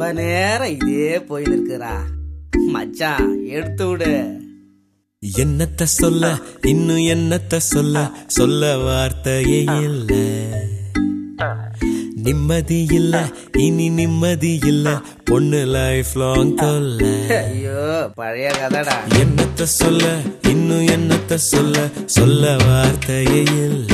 ரொம்ப நேரம் இதே போயின்னு இருக்குறா மச்சான் எடுத்து விடு என்னத்த சொல்ல இன்னும் என்னத்த சொல்ல சொல்ல வார்த்தையே இல்ல நிம்மதி இல்ல இனி நிம்மதி இல்ல பொண்ணு லைஃப் லாங் தொல்ல ஐயோ பழைய கதைடா என்னத்த சொல்ல இன்னும் என்னத்த சொல்ல சொல்ல வார்த்தையே இல்ல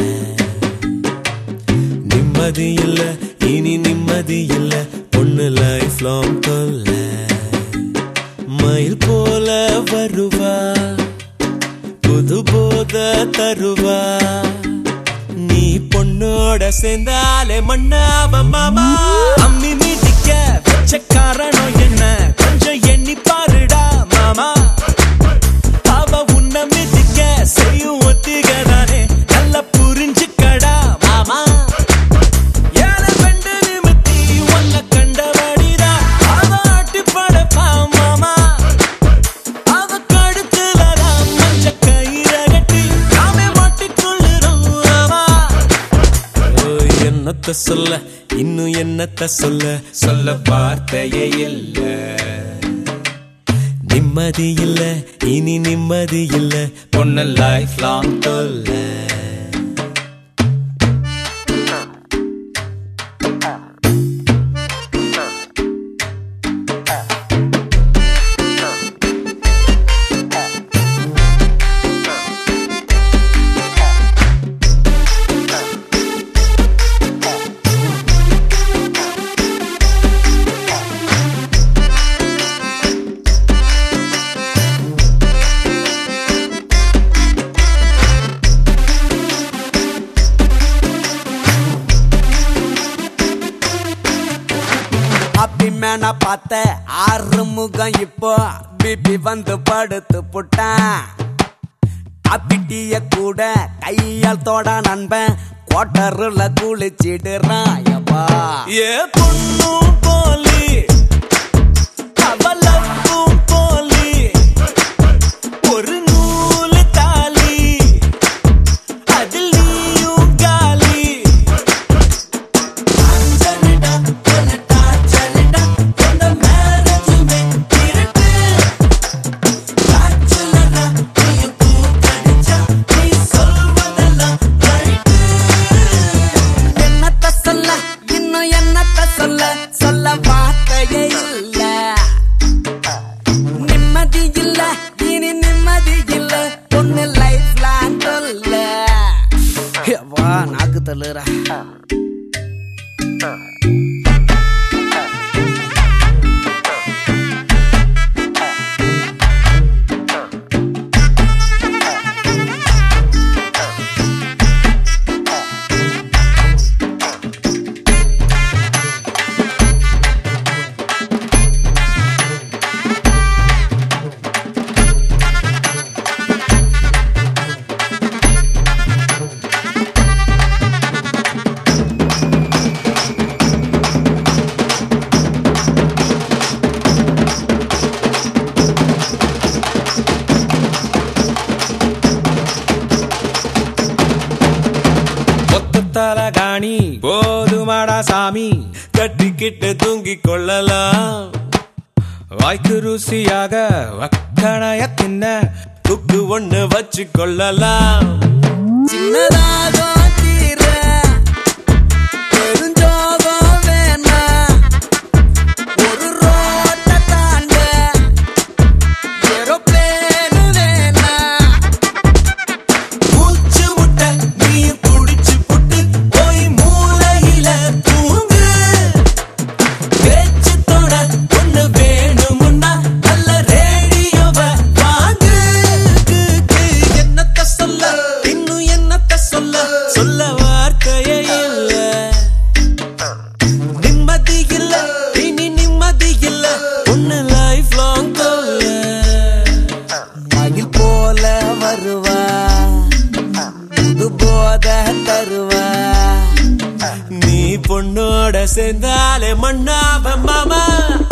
நிம்மதி இல்ல இனி நிம்மதி இல்ல பொண்ணு லைஃப் லாங் தொல்ல மயில் போல வருவா புது போத தருவா நீ பொண்ணோட சேர்ந்தாலே மண்ணாவ மாமா அம்மி மீட்டிக்க வச்ச காரணம் என்ன கொஞ்சம் எண்ணி பாருடா மாமா அவ உன்னை மிதிக்க செய்யும் ஒத்திகதானே நல்லா புரிஞ்சுக்கடா மாமா ஏழை பெண்டு நிமித்தி உன்னை கண்டபடிடா அவ ஆட்டி படைப்பா மாமா அவ கழுத்துலதான் மஞ்ச கயிறை கட்டி நாமே மாட்டிக்கொள்ளுறோம் மாமா ஓ, என்னத்த சொல்ல இன்னும் என்னத்த சொல்ல சொல்ல வார்த்தையே இல்ல நிம்மதி இல்ல இனி நிம்மதி இல்ல பொண்ணு லைஃப் லாங் தொல்ல அப்பி மேன பார்த்த ஆறு முகம் இப்போ பிபி வந்து படுத்து புட்டான் அப்பிட்டிய கூட கையால் தோட நண்பன் கோட்டருல குளிச்சிடுறான் யப்பா ஏ பொண்ணும் போலி அவளப்பும் போலி ஒரு நூலு தாலி அதில் நீயும் காலி அஞ்சலிடா பொன்னட்டா அஞ்சலிடா பொண்ண மேரேஜுமே இருட்டு காய்ச்சலடா நீயும் பூ கடிச்சா நீ சொல்வதெல்லாம் ரைட்டு என்னத்த சொல்ல இன்னும் என்னத்த சொல்ல சொல்ல வார்த்தையே இல்ல நிம்மதி இல்ல இனி நிம்மதி இல்ல பொண்ணு லைஃப் லாங் சொல்ல வா நாக்கு தள்ளுறா ஒத்தத்தல காணி போதுமாடா சாமி கட்டிக்கிட்டு தூங்கிக் கொள்ளலாம் வாய்க்கு ருசியாக வக்கணைய தின்ன துக்கு ஒண்ணு வச்சு கொள்ளலாம் சின்னதாகும் தீர பெருஞ்சோகம் வேணா ஒரு ரோட்ட தாண்ட ஏரோப்ளேனு வேணா மூச்சு முட்டை நீயும் குடிச்சு புட்டு போய் மூலையில தூங்கு பேச்சு தொட ஒண்ணு வேணுமுன்னா நல்ல ரேடியோவ வாங்கு என்னத்த சொல்ல இன்னும் என்னத்த சொல்ல சொல்ல வார்த்தையே இல்ல நிம்மதி இல்ல இனி நிம்மதி இல்ல ஒண்ணு லைஃப் லாங் தொல்ல மயில் போல வருவா புது போத தருவா நீ பொண்ணோட சேர்ந்தாலே மண்ணாவ மாமா